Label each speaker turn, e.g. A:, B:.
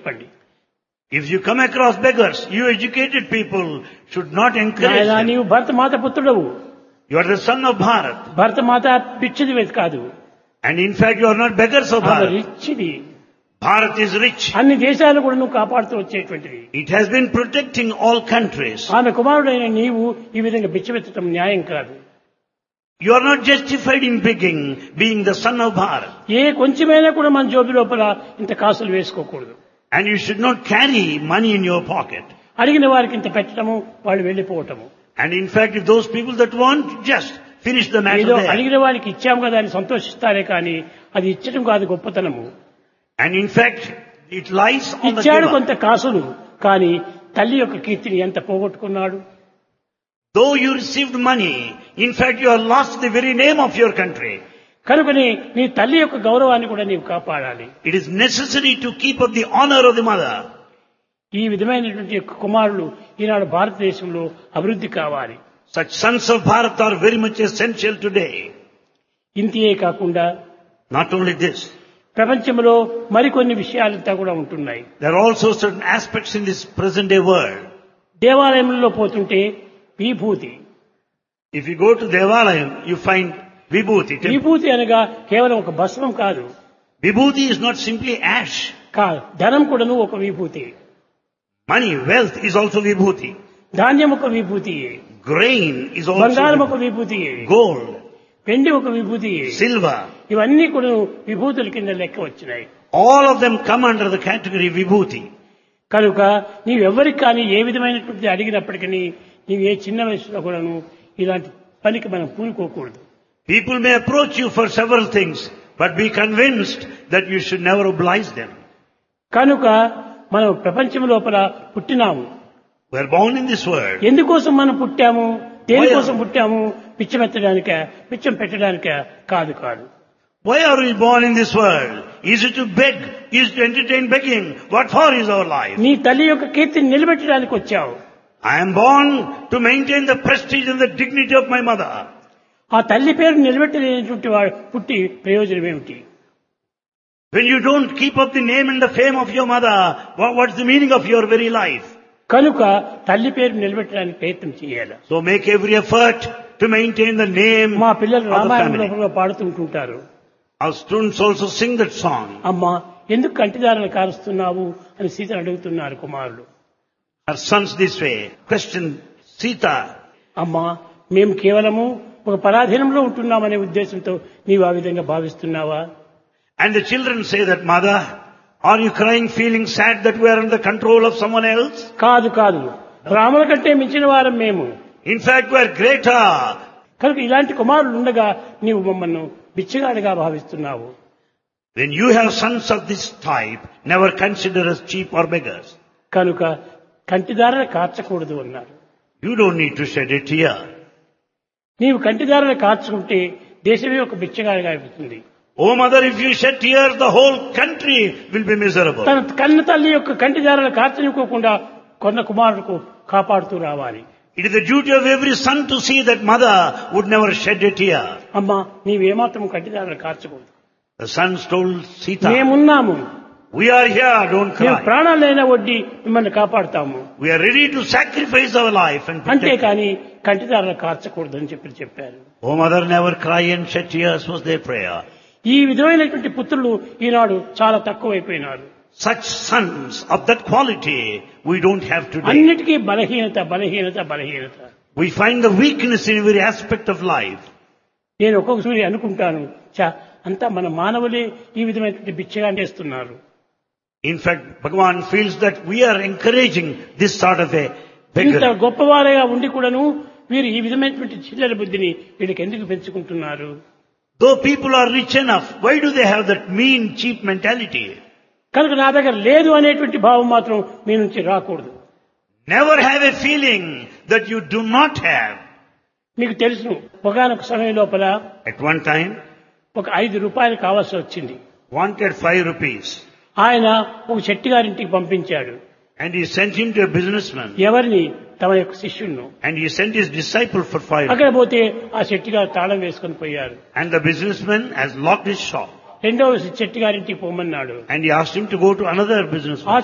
A: చెప్పండి
B: If you come across beggars, you educated people should not encourage
A: నాయనా
B: them.
A: నీవు భరత మాత పుత్రుడవు
B: You are the son of Bharat.
A: భరత మాత పిచ్చిది కాదు
B: And in fact, you are not beggars of
A: ఆమె
B: Bharat.
A: రిచ్చిది
B: Bharat is rich.
A: అన్ని దేశాలు కూడా నువ్వు కాపాడుతూ వచ్చేటువంటిది
B: It has been protecting all countries.
A: ఆమె కుమారుడైన నీవు ఈ విధంగా బిచ్చమెత్తడం న్యాయం కాదు
B: You are not justified in begging, being the son of Bharat.
A: ఏ కొంచెమైనా కూడా మన జోబి లోపల ఇంత కాసులు వేసుకోకూడదు
B: And you should not carry money in your pocket.
A: అడిగిన వారికి ఇంత పెట్టడము వాళ్ళు వెళ్ళిపోవటము
B: And in fact, if those people that want, just finish the matter
A: ఏదో
B: there.
A: అడిగిన వారికి ఇచ్చాము కదా అని సంతోషిస్తారే కానీ అది ఇచ్చడం కాదు గొప్పతనము
B: And in fact, it lies on the
A: ఇచ్చాడు
B: giver.
A: కొంత కాసులు కానీ తల్లి యొక్క కీర్తిని ఎంత పోగొట్టుకున్నాడు
B: Though you received money, in fact, you have lost the very name of your country.
A: కనుకని నీ తల్లి యొక్క గౌరవాన్ని కూడా నీవు కాపాడాలి
B: It is necessary to keep up the honor of the mother.
A: ఈ విధమైనటువంటి యొక్క కుమారులు ఈనాడు భారతదేశంలో అభివృద్ధి కావాలి
B: Such sons of Bharat are very much essential today.
A: ఇంతియే కాకుండా
B: Not only this,
A: ప్రపంచంలో మరికొన్ని విషయాలంతా కూడా ఉంటున్నాయి
B: there are also certain aspects in this present day world.
A: దేవాలయంలో పోతుంటే విభూతి
B: If you go to Devalayam, you find Vibhuti.
A: విభూతి అనగా కేవలం ఒక భస్మం కాదు
B: Vibhuti is not simply ash.
A: కాదు ధనం కూడాను ఒక విభూతి
B: Money, wealth is also Vibhuti.
A: ధాన్యం ఒక విభూతి
B: Grain is
A: బంగారం ఒక
B: also
A: విభూతి
B: gold,
A: వెండి ఒక విభూతి
B: silver.
A: ఇవన్నీ కూడా విభూతుల కింద లెక్క వచ్చినాయి
B: All of them come under the category Vibhuti.
A: కనుక నీవెవ్వరికి కానీ ఏ విధమైనటువంటి అడిగినప్పటికీ నీవు ఏ చిన్న వయసులో కూడాను ఇలాంటి పనికి మనం పూనుకోకూడదు
B: People may approach you for several things, but be convinced that you should never oblige them.
A: కనుక మనం ప్రపంచం లోపల పుట్టినాము
B: We are born in this world.
A: ఎందుకోసం మనం పుట్టాము దేనికోసం పుట్టాము పిచ్చమెత్తడానిక పిచ్చం పెట్టడానిక కాదు కాదు
B: Why are we born in this world? Is it to beg? Is it to entertain begging? What for is our life?
A: నీ తల్లి యొక్క కీర్తిని నిలబెట్టడానికి వచ్చావు
B: I am born to maintain the prestige and the dignity of my mother.
A: ఆ తల్లి పేరు నిలబెట్టలేనటువంటి వాడు పుట్టి ప్రయోజనం ఏమిటి
B: When you don't keep up the name and the fame of your mother, what, what's the meaning of your very life?
A: కనుక తల్లి పేరు నిలబెట్టడానికి ప్రయత్నం చేయాలి
B: So make every effort to maintain the name
A: మా పిల్లలు
B: of the
A: రామాయణం
B: family.
A: లోపల పాడుతుంటుంటారు
B: Our students also sing that song.
A: అమ్మా ఎందుకు కంటిదారులు కారుస్తున్నావు అని సీతను అడుగుతున్నారు కుమారులు
B: Her sons this way question Sita.
A: అమ్మా మేము కేవలము ఒక పరాధీనంలో ఉంటున్నామనే ఉద్దేశంతో నీవు ఆ విధంగా భావిస్తున్నావా
B: And the children say that, Mother, are you crying feeling sad that we are under the control of someone else?
A: కాదు కాదు రాముల కంటే మించిన వారం మేము
B: In fact, we are greater.
A: కనుక ఇలాంటి కుమారులు ఉండగా నీవు మమ్మల్ని బిచ్చగాడిగా భావిస్తున్నావు
B: When you have sons of this type, never consider us cheap or beggars.
A: కనుక కంటిదారులు కార్చకూడదు అన్నారు
B: You don't need to shed a tear.
A: నీవు కంటిదారులు కార్చుకుంటే దేశమే ఒక బిచ్చగాడిగా అయిపోతుంది
B: Oh mother, if you shed tears, the whole country will be miserable.
A: తన కన్న తల్లి యొక్క కంటిదారులు కార్చనివ్వకుండా కొన్న కుమారుడుకు కాపాడుతూ రావాలి
B: It is the duty of every son to see that mother would never shed a tear.
A: అమ్మా నీవేమాత్రం కంటిదారులు కార్చకూడదు
B: The sons told Sita,
A: మేమున్నాము
B: we are here, don't
A: మేము
B: cry.
A: ప్రాణాలైనా వడ్డీ మిమ్మల్ని కాపాడుతాము
B: We are ready to sacrifice our life and protect. you.
A: అంతేకాని కంటిదారులు కార్చకూడదు అని చెప్పి చెప్పారు
B: Oh mother, never cry and shed tears was their prayer.
A: ఈ విధమైనటువంటి పుత్రులు ఈనాడు చాలా తక్కువైపోయినారు
B: Such sons of that quality we don't have today.
A: అన్నిటికీ బలహీనత బలహీనత బలహీనత
B: We find the weakness in every aspect of life.
A: నేను ఒక్కొక్కసారి అనుకుంటాను చా అంతా మన మానవులే ఈ విధమైనటువంటి బిచ్చగా చేస్తున్నారు
B: In fact, Bhagavan feels that we are encouraging this sort of a
A: ఇంత
B: beggar.
A: గొప్పవారుగా ఉండి కూడాను వీరు ఈ విధమైనటువంటి చిల్లర బుద్ధిని వీళ్ళకి ఎందుకు పెంచుకుంటున్నారు
B: Though people are rich enough, why do they have that mean, cheap mentality?
A: కనుక నా దగ్గర లేదు అనేటువంటి భావం మాత్రం మీ నుంచి రాకూడదు
B: Never have a feeling that you do not have.
A: మీకు తెలుసును ఒకనొక సమయం లోపల
B: At one time,
A: ఒక ఐదు రూపాయలు కావాల్సి వచ్చింది
B: wanted five rupees.
A: ఆయన ఒక చెట్టి గారింటికి పంపించాడు
B: And he sent him to a businessman.
A: ఎవరిని తమ యొక్క శిష్యుణ్ణు
B: And he sent his disciple for five
A: అక్కడ పోతే ఆ చెట్టి గారు తాళం వేసుకొని పోయారు
B: And the businessman has locked his shop.
A: రెండవ చెట్టి గారింటికి పోమన్నాడు
B: And he asked him to go to another business.
A: ఆ